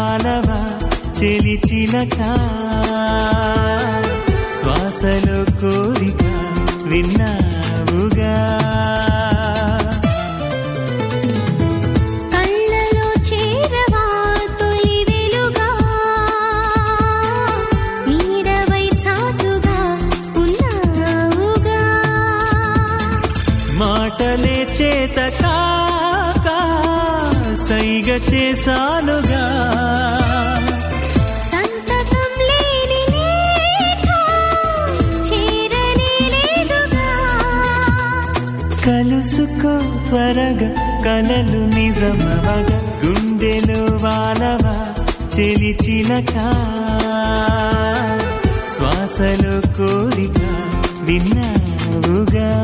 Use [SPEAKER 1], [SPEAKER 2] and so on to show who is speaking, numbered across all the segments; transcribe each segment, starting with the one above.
[SPEAKER 1] వానవా చెలి చిలక శ్వాసలో కోరిక విన్నావుగా
[SPEAKER 2] కళ్ళలో చేరవా తొలి వెలుగా నీడవై చాటుగా ఉన్నావుగా
[SPEAKER 1] మాటలే చేత కాక సైగ చేశానుగా
[SPEAKER 2] సంతకం లేని లేఖ చేరనే లేదుగా
[SPEAKER 1] కలుసుకో త్వరగా కలలు నిజమవగా గుండెలో వానవా చెలి చిలక శ్వాసలో కోరిక విన్నావుగా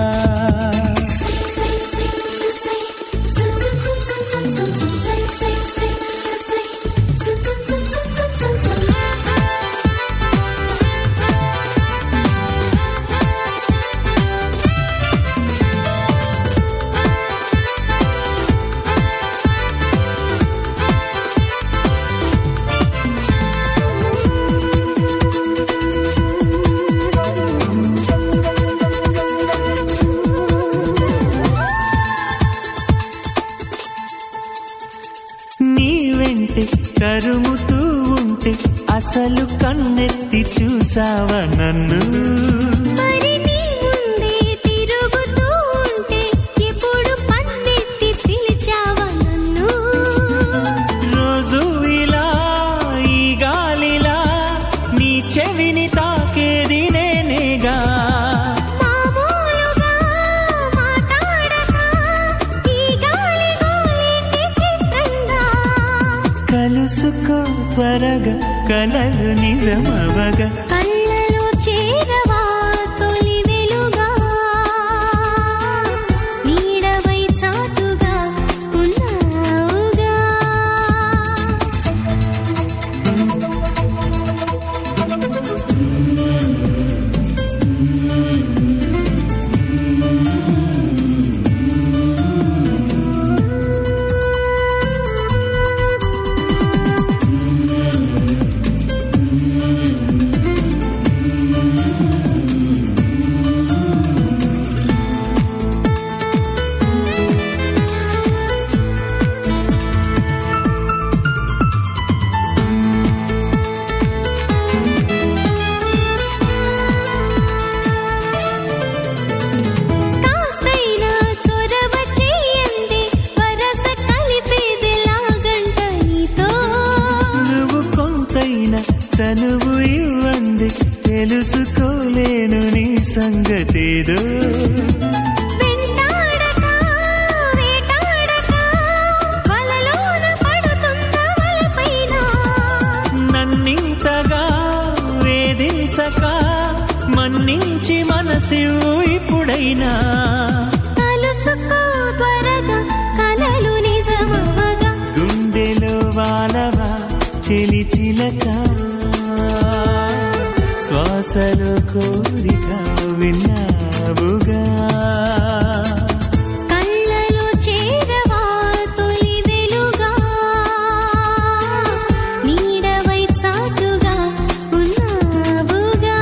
[SPEAKER 1] నీ వెంటే కరుముతూ ఉంటే అసలు కన్నెత్తి చూసావా నన్ను
[SPEAKER 2] మరి నీ ముందే తిరుగుతూ ఉంటే ఎప్పుడు పన్నెత్తి పిలిచావా నన్ను
[SPEAKER 1] రోజు ఇలా ఈ గాలిలా నీ చెవిని తాకేది నేనేగా
[SPEAKER 2] మామూలుగా మాట్లాడక ఈ గాలి గోలికి చిత్రంగా
[SPEAKER 1] కలుసుకో త్వరగా కలలు నిజమవగా
[SPEAKER 2] కళ్ళలో చేరవా తొలి వెలుగా నీడవై చాటుగా ఉన్నావుగా కాస్తైనా చొరవ చేయండి వరస కలిపేదిలాగంట నీతో
[SPEAKER 1] నువ్వు కొంతైనా చనువు ఇవ్వంది తెలుసుకోలేను నీ సంగతేదో
[SPEAKER 2] వెంటాడక వేటాడక వలలోన పడుతున్న వలపైన
[SPEAKER 1] నన్నింతగా వేధించక మన్నించి మనసివు ఇప్పుడైనా
[SPEAKER 2] కలుసుకో త్వరగా కలలు నిజమవగా
[SPEAKER 1] గుండెలో వానవా చెలి చిలక శ్వాసలో కోరిక విన్నావుగా
[SPEAKER 2] కళ్ళలో చేరవా తొలి వెలుగా నీడవై చాటుగా ఉన్నావుగా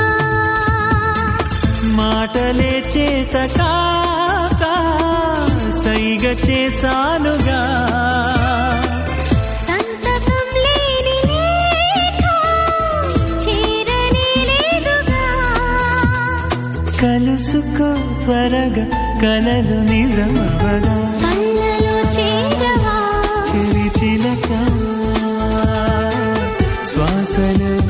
[SPEAKER 1] మాటలే చేత కాక సైగ చేశానుగా
[SPEAKER 2] సంతకం లేని లేఖ చేరనే లేదుగా
[SPEAKER 1] కలుసుకో త్వరగా కలలు నిజమవగా
[SPEAKER 2] కళ్ళలో చేరవా
[SPEAKER 1] చెలి చిలక శ్వాసలో